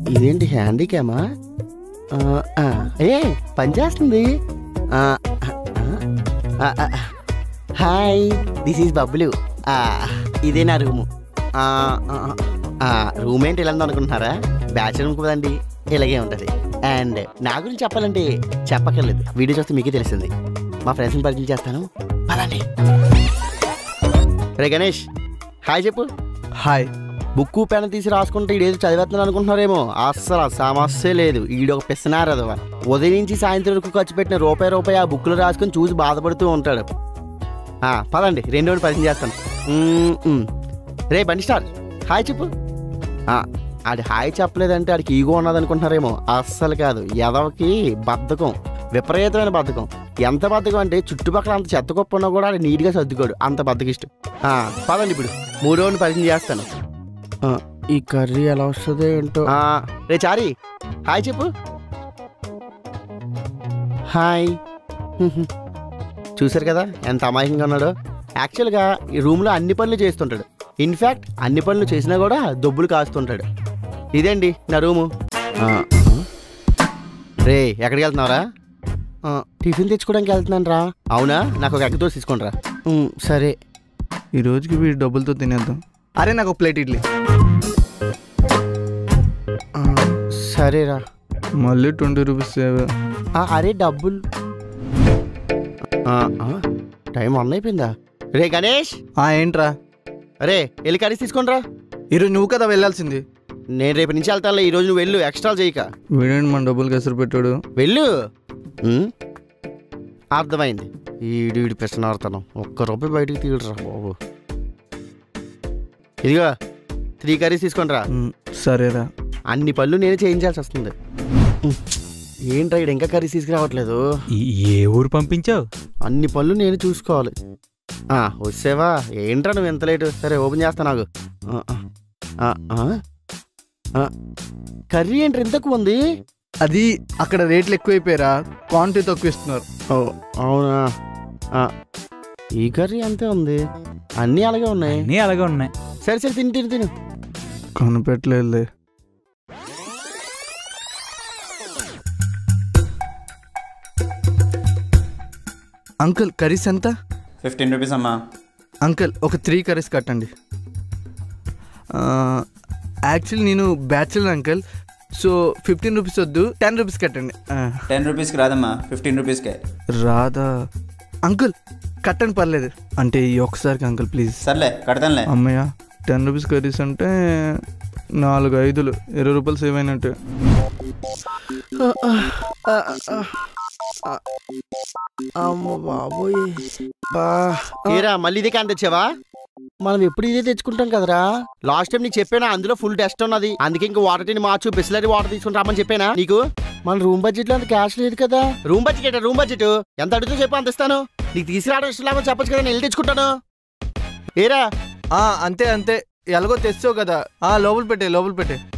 ఇదేంటి హ్యాండీక్యామా ఆ, ఆ, ఏ పనిచేస్తుంది ఆ, ఆ, ఆ, ఆ. హాయ్ దిస్ ఈజ్ బబ్బులు ఆ, ఇదే నా రూము ఆ, ఆ, ఆ, రూమ్ ఏంటి ఇలా ఉంది అనుకుంటున్నారా బ్యాచ్ రూమ్ కదండి ఇలాగే ఉంటుంది అండ్ నా గురించి చెప్పాలంటే చెప్పక్కర్లేదు వీడియో చూస్తే మీకే తెలిసింది మా ఫ్రెండ్స్ని పరిచయం చేస్తాను పదండి రే గణేష్ హాయ్ చెప్పు హాయ్ బుక్కు పెన్ తీసి రాసుకుంటే ఈడేదో చదివేస్తున్నాను అనుకుంటున్నారేమో అస్సలు ఆ సమస్య లేదు ఈడొక పిసనారదవ ఉదయం నుంచి సాయంత్రం వరకు ఖర్చు పెట్టిన రూపాయి రూపాయి ఆ బుక్లో రాసుకొని చూసి బాధపడుతూ ఉంటాడు ఆ, పదండి రెండు రోజులు పరిచయం చేస్తాను మ్మ్, మ్మ్. రే బండి స్టార్ హాయ్ చెప్పు ఆ, ఆడి హాయ్ చెప్పలేదంటే ఆడికి ఈగో ఉన్నది అనుకుంటున్నారేమో అస్సలు కాదు ఎదవకి బద్ధకం విపరీతమైన బద్ధకం ఎంత బద్ధకం అంటే చుట్టుపక్కల అంత చెత్త కుప్ప ఉన్నా కూడా ఆడు నీట్గా సర్దుకోడు అంత బద్ధకిష్టం ఆ, పదండి ఇప్పుడు మూడో రోజులు పరిచయం చేస్తాను ఆ, ఈ కర్రీ ఎలా వస్తుంది ఏంటో ఆ, రే చారి హాయ్ చెప్పు హాయ్ చూసారు కదా ఎంత అమాయకంగా ఉన్నాడో యాక్చువల్గా ఈ రూమ్లో అన్ని పనులు చేస్తుంటాడు ఇన్ఫ్యాక్ట్ అన్ని పనులు చేసినా కూడా దొబ్బులు కాస్తుంటాడు ఇదేండి నా రూము ఆ, రే ఎక్కడికి వెళ్తున్నావురా ఆ, టిఫిన్ తెచ్చుకోవడానికి వెళ్తున్నాను రా అవునా నాకు ఒక ఎగ్గతో తీసుకోండి రా సరే ఈ రోజుకి వీడి డబ్బులతో తినేద్దాం అరే నాకు ఒక ప్లేట్ ఇడ్లీ ఆ, సరేరా మళ్ళీ ట్వంటీ రూపీస్ సేవ్ ఆ, అరే డబ్బులు ఆ, ఆ, టైం వన్ అయిపోయిందా రే గణేష్ ఏంట్రా రే వెళ్ళి కర్రీస్ తీసుకోండి రా ఈరోజు నువ్వు కదా వెళ్ళాల్సింది నేను రేపు నుంచి వెళ్తానులే ఈ రోజు నువ్వు వెళ్ళు ఎక్స్ట్రా చేయక వీడేంటి మన డబ్బులు కసరు పెట్టాడు వెళ్ళు ఉమ్, అర్థమైంది ఈడు ఈడు పిచ్చనాడుతాను ఒక్క రూపాయి బయటికి తీయడురా బాబు ఇదిగో త్రీ కర్రీస్ తీసుకోండి రా మ్, సరేరా అన్ని పళ్ళు నేనే చేయించాల్సి వస్తుంది ఉమ్, ఏంట్రా ఈడు ఇంకా కర్రీస్ తీసుకురావట్లేదు ఈ- ఏ ఊరు పంపించావు అన్ని పనులు నేను చూసుకోవాలి ఆ, వచ్చేవా ఏంట్రా నువ్వు ఎంత లేటు సరే ఓపెన్ చేస్తా నాకు ఆ, ఆ, ఆ, ఆ. కర్రీ ఏంటి ఎంత ఎక్కువ ఉంది అది అక్కడ రేట్లు ఎక్కువైపోయారా క్వాంటిటీ తక్కువ ఇస్తున్నారు ఓ అవునా ఆ, ఈ కర్రీ అంతే ఉంది అన్నీ అలాగే ఉన్నాయి అన్నీ అలాగే ఉన్నాయి సరే సరే తిని తిని తిను కనిపెట్టలేదు అంకుల్ కర్రీస్ ఎంత ఫిఫ్టీన్ రూపీస్ అమ్మా అంకుల్ ఒక త్రీ కర్రీస్ కట్టండి యాక్చువల్లీ నేను bachelor uncle so fifteen rupees వద్దు టెన్ రూపీస్ కట్టండి ఆ, టెన్ రూపీస్కి రాదమ్మా ఫిఫ్టీన్ రూపీస్కే రాదా అంకుల్ కట్టండి పర్లేదు అంటే ఈ ఒక్కసారికి అంకుల్ ప్లీజ్ సర్లే కడతానులే అమ్మయ్య టెన్ రూపీస్ కర్రీస్ అంటే నాలుగు ఐదులు ఇరవై రూపాయలు సేవ్ అయినట్టు అమ్మ బాబోయ్ బా ఏరా మళ్ళీ ఇదే కానీ తెచ్చావా మనం ఎప్పుడు ఇదే తెచ్చుకుంటాం కదరా లాస్ట్ టైం నీకు చెప్పానా అందులో ఫుల్ టెస్ట్ ఉన్నది అందుకే ఇంకా వాటర్ టీని మార్చు బిస్లరీ వాటర్ తీసుకుని రామని చెప్పానా నీకు మన రూమ్ బడ్జెట్ లో అంత క్యాష్ లేదు కదా రూమ్ బడ్జెట్ ఏంటా రూమ్ బడ్జెట్ ఎంత అడుగుతూ చెప్పు అంత ఇస్తాను నీకు తీసుకురావడం ఇష్టం లేకపోతే చెప్పొచ్చు కదా నేను వెళ్ళి తెచ్చుకుంటాను ఏరా ఆ, అంతే అంతే ఎలాగో తెచ్చావు కదా ఆ లోపల పెట్టే లోపల పెట్టే